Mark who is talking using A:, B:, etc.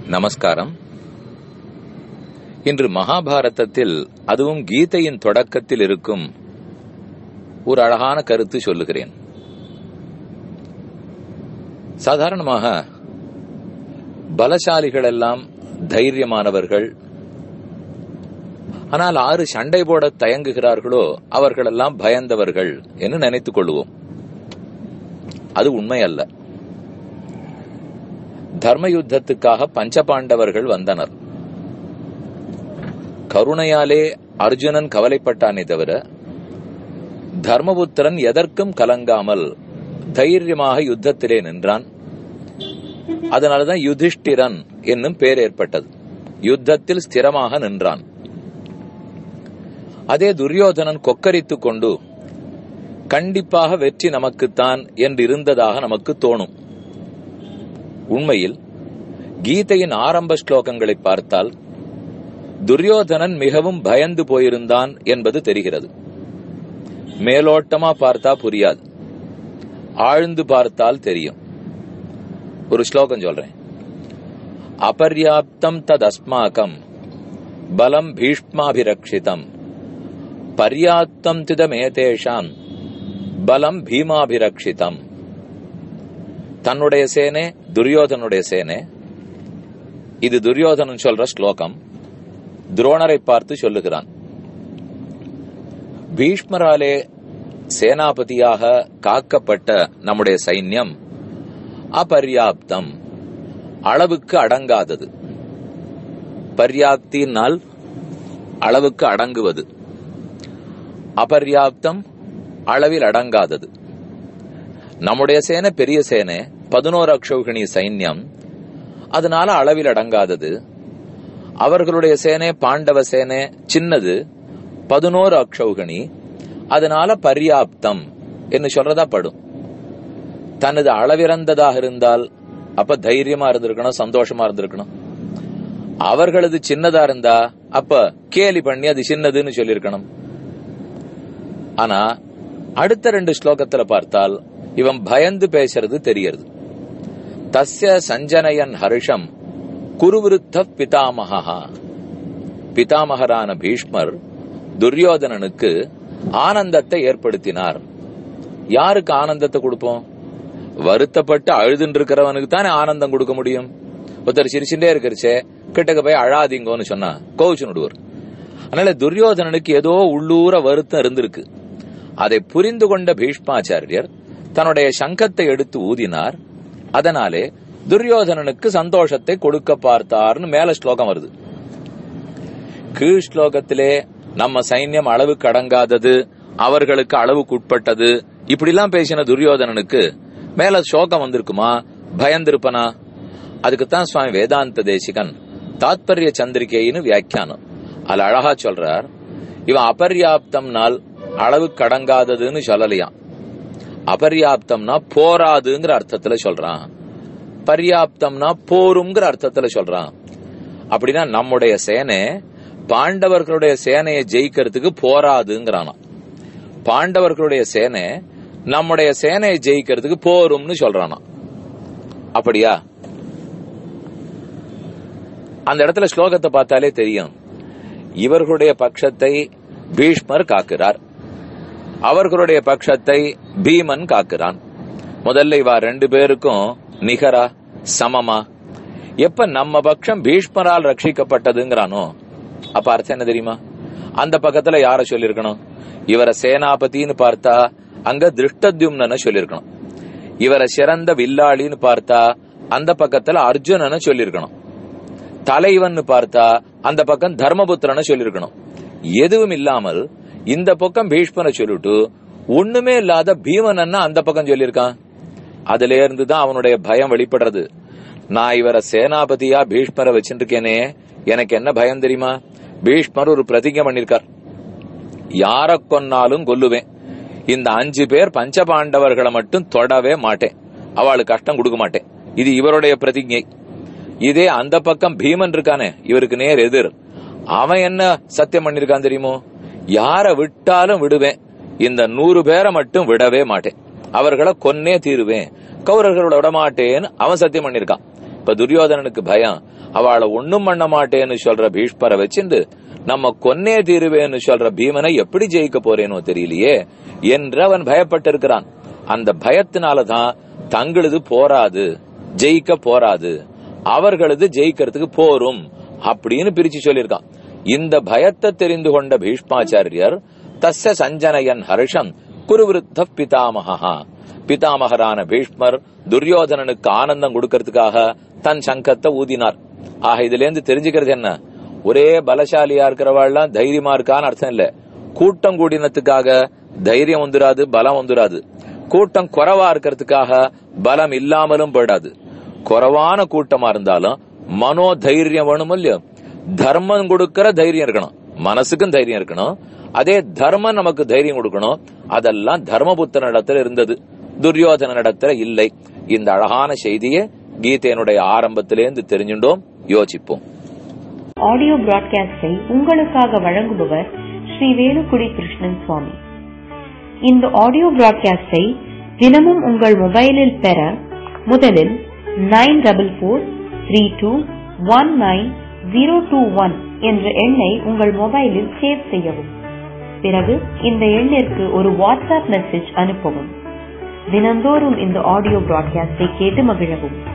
A: நமஸ்காரம் இன்று மகாபாரதத்தில் அதுவும் கீதையின் தொடக்கத்தில் இருக்கும் ஒரு அழகான கருத்து சொல்லுகிறேன் சாதாரணமாக பலசாலிகள் எல்லாம் தைரியமானவர்கள் ஆனால் ஆறு சண்டை போட தயங்குகிறார்களோ அவர்களெல்லாம் பயந்தவர்கள் என்று நினைத்துக் கொள்வோம் அது உண்மை அல்ல தர்ம யுத்தத்துக்காக பஞ்சபாண்டவர்கள் வந்தனர் கருணையாலே அர்ஜுனன் கவலைப்பட்டானே தவிர தர்மபுத்திரன் எதற்கும் கலங்காமல் தைரியமாக யுத்தத்திலே நின்றான் அதனாலதான் யுதிஷ்டிரன் என்னும் பேர் ஏற்பட்டது யுத்தத்தில் ஸ்திரமாக நின்றான் அதே துரியோதனன் கொக்கரித்துக் கொண்டு கண்டிப்பாக வெற்றி நமக்குத்தான் என்று இருந்ததாக நமக்கு தோணும் உண்மையில் கீதையின் ஆரம்ப ஸ்லோகங்களை பார்த்தால் துரியோதனன் மிகவும் பயந்து போயிருந்தான் என்பது தெரிகிறது மேலோட்டமா பார்த்தா புரியாது ஆழ்ந்து பார்த்தால் தெரியும் ஒரு ஸ்லோகம் சொல்றேன் அபர்யாப்தம் தத் அஸ்மாக்கம் பலம் பீஷ்மாபிரக்ஷிதம் பர்யாப்தம் திதமேதேஷாம் பலம் பீமாபிரக்ஷிதம் தன்னுடைய சேனே துரியோதனுடைய சேனே இது துரியோதனன் சொல்ற ஸ்லோகம் துரோணரை பார்த்து சொல்லுகிறான் பீஷ்மராலே சேனாபதியாக காக்கப்பட்ட நம்முடைய சைன்யம் அபர்யாப்தம் அளவுக்கு அடங்காதது பர்யாப்தினால் அளவுக்கு அடங்குவது அபர்யாப்தம் அளவில் அடங்காதது நம்முடைய சேனை பெரிய சேனை பதினோரு அக்ஷௌகிணி சைன்யம் அதனால அளவில் அடங்காதது அவர்களுடைய சேனை பாண்டவ சேனை சின்னது பதினோரு அக்ஷௌகணி அதனால பர்யாப்தம் என்று சொல்றதா படும் தனது அளவிறந்ததாக இருந்தால் அப்ப தைரியமா இருந்திருக்கணும் சந்தோஷமா இருந்திருக்கணும் அவர்களது சின்னதா இருந்தா அப்ப கேலி பண்ணி அது சின்னதுன்னு சொல்லியிருக்கணும் ஆனா அடுத்த ரெண்டு ஸ்லோகத்துல பார்த்தால் இவன் பயந்து பேசுறது தெரியறது தஸ்ய சஞ்சனயன் ஹர்ஷம் குருவிருத்த பிதாமகா பிதாமகரான பீஷ்மர் துரியோதனனுக்கு ஆனந்தத்தை ஏற்படுத்தினார் யாருக்கு ஆனந்தத்தை கொடுப்போம் வருத்தப்பட்டு அழுதுன்னு இருக்கிறவனுக்கு தானே ஆனந்தம் கொடுக்க முடியும் ஒருத்தர் சிரிச்சுட்டே இருக்கிறச்சே கிட்டக்க போய் அழாதீங்கன்னு சொன்னா கோவிச்சு நடுவர் அதனால துரியோதனனுக்கு ஏதோ உள்ளூர வருத்தம் இருந்திருக்கு அதை புரிந்து கொண்ட பீஷ்மாச்சாரியர் தன்னுடைய சங்கத்தை எடுத்து ஊதினார் அதனாலே துரியோதனனுக்கு சந்தோஷத்தை கொடுக்க பார்த்தார்னு மேல ஸ்லோகம் வருது கீழ் ஸ்லோகத்திலே நம்ம சைன்யம் அளவுக்கு அடங்காதது அவர்களுக்கு அளவுக்கு உட்பட்டது இப்படிலாம் பேசின துரியோதனனுக்கு மேல சோகம் வந்திருக்குமா பயந்திருப்பனா அதுக்குத்தான் சுவாமி வேதாந்த தேசிகன் தாத்பரிய சந்திரிகைன்னு வியாக்கியானம் அதுல அழகா சொல்றார் இவன் அபர்யாப்தம்னால் அளவுக்கு அடங்காததுன்னு சொல்லலையாம் அபர்யாப்தம்னா போராதுங்கிற அர்த்தத்துல சொல்றான் பர்யாப்தம்னா போருங்கிற அர்த்தத்துல சொல்றான் அப்படின்னா நம்முடைய சேனை பாண்டவர்களுடைய சேனையை ஜெயிக்கிறதுக்கு போராதுங்கிறானா பாண்டவர்களுடைய சேனை நம்முடைய சேனையை ஜெயிக்கிறதுக்கு போரும்னு சொல்றானா அப்படியா அந்த இடத்துல ஸ்லோகத்தை பார்த்தாலே தெரியும் இவர்களுடைய பட்சத்தை பீஷ்மர் காக்கிறார் அவர்களுடைய பட்சத்தை பீமன் காக்கிறான் முதல்ல இவா ரெண்டு பேருக்கும் நிகரா சமமா எப்ப நம்ம பட்சம் பீஷ்மரால் ரட்சிக்கப்பட்டதுங்கிறானோ அப்ப அர்த்தம் என்ன தெரியுமா அந்த பக்கத்துல யார சொல்லிருக்கணும் இவரை சேனாபதினு பார்த்தா அங்க திருஷ்டத்யும்னு சொல்லிருக்கணும் இவரை சிறந்த வில்லாளின்னு பார்த்தா அந்த பக்கத்துல அர்ஜுனன்னு சொல்லிருக்கணும் தலைவன் பார்த்தா அந்த பக்கம் தர்மபுத்திரன்னு சொல்லிருக்கணும் எதுவும் இல்லாமல் இந்த பக்கம் பீஷ்மனை சொல்லிட்டு ஒண்ணுமே இல்லாத பீமன் அந்த பக்கம் சொல்லியிருக்கான் அதுல இருந்து தான் அவனுடைய பயம் வெளிப்படுறது நான் இவரை சேனாபதியா பீஷ்மரை வச்சிருக்கேனே எனக்கு என்ன பயம் தெரியுமா பீஷ்மர் ஒரு பிரதிஜை பண்ணிருக்கார் யார கொன்னாலும் கொல்லுவேன் இந்த அஞ்சு பேர் பஞ்சபாண்டவர்களை மட்டும் தொடவே மாட்டேன் அவளுக்கு கஷ்டம் கொடுக்க மாட்டேன் இது இவருடைய பிரதிஜை இதே அந்த பக்கம் பீமன் இருக்கானே இவருக்கு நேர் எதிர் அவன் என்ன சத்தியம் பண்ணிருக்கான் தெரியுமோ யார விட்டாலும் விடுவேன் இந்த நூறு பேரை மட்டும் விடவே மாட்டேன் அவர்களை கொன்னே தீருவேன் கௌரவர்களோட விட மாட்டேன்னு அவன் சத்தியம் பண்ணிருக்கான் இப்ப துரியோதனனுக்கு பயம் அவளை ஒண்ணும் பண்ண மாட்டேன்னு சொல்ற பீஷ்மரை வச்சிருந்து நம்ம கொன்னே தீருவேன்னு சொல்ற பீமனை எப்படி ஜெயிக்க போறேனோ தெரியலையே என்று அவன் பயப்பட்டிருக்கிறான் அந்த பயத்தினாலதான் தங்களது போராது ஜெயிக்க போராது அவர்களது ஜெயிக்கிறதுக்கு போரும் அப்படின்னு பிரிச்சு சொல்லியிருக்கான் இந்த பயத்தை தெரிந்து கொண்ட பீஷ்மாச்சாரியர் தஸ்ய சஞ்சனயன் ஹர்ஷம் குருவிருத்த பிதாமகா பிதாமகரான பீஷ்மர் துரியோதனனுக்கு ஆனந்தம் கொடுக்கறதுக்காக தன் சங்கத்தை ஊதினார் ஆக இதுல இருந்து தெரிஞ்சுக்கிறது என்ன ஒரே பலசாலியா இருக்கிறவாள்லாம் தைரியமா இருக்கான்னு அர்த்தம் இல்ல கூட்டம் கூடினத்துக்காக தைரியம் வந்துராது பலம் வந்துராது கூட்டம் குறைவா இருக்கிறதுக்காக பலம் இல்லாமலும் போயிடாது குறைவான கூட்டமா இருந்தாலும் மனோ தைரியம் வேணும் இல்லையோ தர்மம் கொடுக்கிற தைரியம் இருக்கணும் மனசுக்கும் தைரியம் இருக்கணும் அதே தர்மம் நமக்கு தைரியம் கொடுக்கணும் அதெல்லாம் தர்மபுத்திர இடத்துல இருந்தது துரியோதன இடத்துல இல்லை இந்த அழகான செய்தியை கீதையினுடைய ஆரம்பத்திலேருந்து தெரிஞ்சுட்டோம் யோசிப்போம்
B: ஆடியோ பிராட்காஸ்டை உங்களுக்காக வழங்குபவர் ஸ்ரீ வேலுக்குடி கிருஷ்ணன் சுவாமி இந்த ஆடியோ பிராட்காஸ்டை தினமும் உங்கள் மொபைலில் பெற முதலில் nine double four three two one nine zero two one என்ற எண்ணை உங்கள் மொபைலில் சேவ் செய்யவும் பிறகு இந்த எண்ணிற்கு ஒரு வாட்ஸ்அப் மெசேஜ் அனுப்பவும் தினந்தோறும் இந்த ஆடியோ பிராட்காஸ்டை கேட்டு மகிழவும்